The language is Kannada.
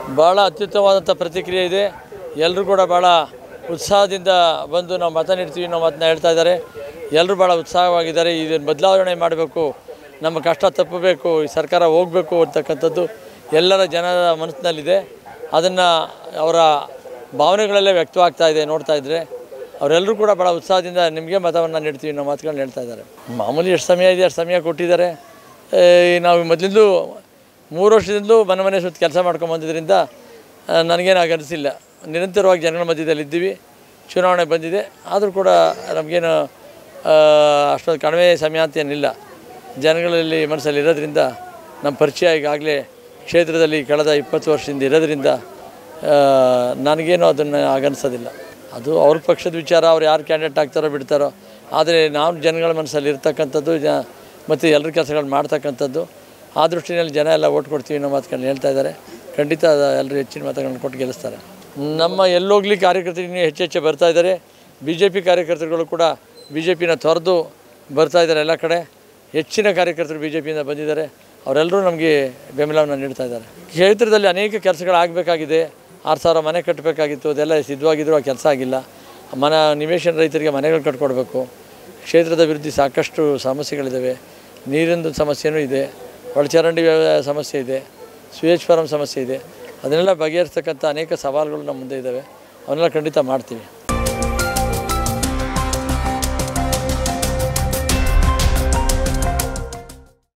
ಭಾಳ ಅತ್ಯುತ್ತಮವಾದಂಥ ಪ್ರತಿಕ್ರಿಯೆ ಇದೆ ಎಲ್ಲರೂ ಕೂಡ ಭಾಳ ಉತ್ಸಾಹದಿಂದ ಬಂದು ನಾವು ಮತ ನೀಡ್ತೀವಿ ನಾವು ಮಾತನ್ನ ಹೇಳ್ತಾ ಇದ್ದಾರೆ ಎಲ್ಲರೂ ಭಾಳ ಉತ್ಸಾಹವಾಗಿದ್ದಾರೆ ಇದನ್ನು ಬದಲಾವಣೆ ಮಾಡಬೇಕು ನಮ್ಮ ಕಷ್ಟ ತಪ್ಪಬೇಕು ಈ ಸರ್ಕಾರ ಹೋಗಬೇಕು ಅಂತಕ್ಕಂಥದ್ದು ಎಲ್ಲರ ಜನರ ಮನಸ್ಸಿನಲ್ಲಿದೆ ಅದನ್ನು ಅವರ ಭಾವನೆಗಳಲ್ಲೇ ವ್ಯಕ್ತವಾಗ್ತಾ ಇದೆ ನೋಡ್ತಾ ಇದ್ದರೆ ಅವರೆಲ್ಲರೂ ಕೂಡ ಭಾಳ ಉತ್ಸಾಹದಿಂದ ನಿಮಗೆ ಮತವನ್ನು ನೀಡ್ತೀವಿ ನಾವು ಮಾತುಗಳನ್ನ ಹೇಳ್ತಾ ಇದ್ದಾರೆ ಮಾಮೂಲಿ ಎಷ್ಟು ಸಮಯ ಇದೆ ಅಷ್ಟು ಸಮಯ ಕೊಟ್ಟಿದ್ದಾರೆ ಏ, ನಾವು ಮೊದಲಿಂದಲೂ ಮೂರು ವರ್ಷದಿಂದಲೂ ಮನೆ ಮನೆ ಸುತ್ತ ಕೆಲಸ ಮಾಡ್ಕೊಂಬಂದಿದ್ದರಿಂದ ನನಗೇನು ಆಗ ಅನಿಸಿಲ್ಲ ನಿರಂತರವಾಗಿ ಜನಗಳ ಮಧ್ಯದಲ್ಲಿ ಇದ್ದೀವಿ ಚುನಾವಣೆ ಬಂದಿದೆ ಆದರೂ ಕೂಡ ನಮಗೇನು ಅಷ್ಟೊಂದು ಕಡಿಮೆ ಸಮಯ ಅಂತ ಏನಿಲ್ಲ ಜನಗಳಲ್ಲಿ ಮನಸ್ಸಲ್ಲಿ ಇರೋದ್ರಿಂದ ನಮ್ಮ ಪರಿಚಯ ಈಗಾಗಲೇ ಕ್ಷೇತ್ರದಲ್ಲಿ ಕಳೆದ ಇಪ್ಪತ್ತು ವರ್ಷದಿಂದ ಇರೋದ್ರಿಂದ ಆ, ನನಗೇನು ಅದನ್ನು ಆಗನ್ಸೋದಿಲ್ಲ ಅದು ಅವ್ರ ಪಕ್ಷದ ವಿಚಾರ ಅವ್ರು ಯಾರು ಕ್ಯಾಂಡಿಡೇಟ್ ಆಗ್ತಾರೋ ಬಿಡ್ತಾರೋ ಆದರೆ ನಾವು ಜನಗಳ ಮನಸ್ಸಲ್ಲಿ ಇರ್ತಕ್ಕಂಥದ್ದು ಜ ಮತ್ತು ಎಲ್ಲರ ಕೆಲಸಗಳು ಮಾಡ್ತಕ್ಕಂಥದ್ದು ಆ ದೃಷ್ಟಿನಲ್ಲಿ ಜನ ಎಲ್ಲ ಓಟ್ ಕೊಡ್ತೀವಿ ಅನ್ನೋ ಮಾತುಗಳನ್ನ ಹೇಳ್ತಾ ಇದ್ದಾರೆ ಖಂಡಿತ ಎಲ್ಲರೂ ಹೆಚ್ಚಿನ ಮತಗಳನ್ನು ಕೊಟ್ಟು ಗೆಲ್ಲಿಸ್ತಾರೆ ನಮ್ಮ ಎಲ್ಲೋಗ್ಲಿ ಕಾರ್ಯಕರ್ತರು ಇನ್ನೂ ಹೆಚ್ಚು ಹೆಚ್ಚು ಬರ್ತಾ ಇದ್ದಾರೆ ಬಿ ಜೆ ಪಿ ಕಾರ್ಯಕರ್ತರುಗಳು ಕೂಡ ಬಿ ಜೆ ಪಿನ ತೊರೆದು ಬರ್ತಾ ಇದ್ದಾರೆ ಎಲ್ಲ ಕಡೆ ಹೆಚ್ಚಿನ ಕಾರ್ಯಕರ್ತರು ಬಿ ಜೆ ಪಿಯಿಂದ ಬಂದಿದ್ದಾರೆ ಅವರೆಲ್ಲರೂ ನಮಗೆ ಬೆಂಬಲವನ್ನು ನೀಡ್ತಾ ಇದ್ದಾರೆ ಕ್ಷೇತ್ರದಲ್ಲಿ ಅನೇಕ ಕೆಲಸಗಳಾಗಬೇಕಾಗಿದೆ ಆರು ಸಾವಿರ ಮನೆ ಕಟ್ಟಬೇಕಾಗಿತ್ತು ಅದೆಲ್ಲ ಸಿದ್ಧವಾಗಿದ್ದರೂ ಆ ಕೆಲಸ ಆಗಿಲ್ಲ ಮನ ನಿವೇಶನ ರೈತರಿಗೆ ಮನೆಗಳು ಕಟ್ಕೊಡ್ಬೇಕು ಕ್ಷೇತ್ರದ ಅಭಿವೃದ್ಧಿ ಸಾಕಷ್ಟು ಸಮಸ್ಯೆಗಳಿದ್ದಾವೆ ನೀರಿಂದು ಸಮಸ್ಯೆನೂ ಇದೆ ಒಳಚರಂಡಿ ವ್ಯ- ಸಮಸ್ಯೆ ಇದೆ ಸ್ವೇಜ್ ಫಾರಮ್ ಸಮಸ್ಯೆ ಇದೆ ಅದನ್ನೆಲ್ಲ ಬಗೆಹರಿಸ್ತಕ್ಕಂಥ ಅನೇಕ ಸವಾಲುಗಳು ನಮ್ಮ ಮುಂದೆ ಇದ್ದಾವೆ ಅವನ್ನೆಲ್ಲ ಖಂಡಿತ ಮಾಡ್ತೀವಿ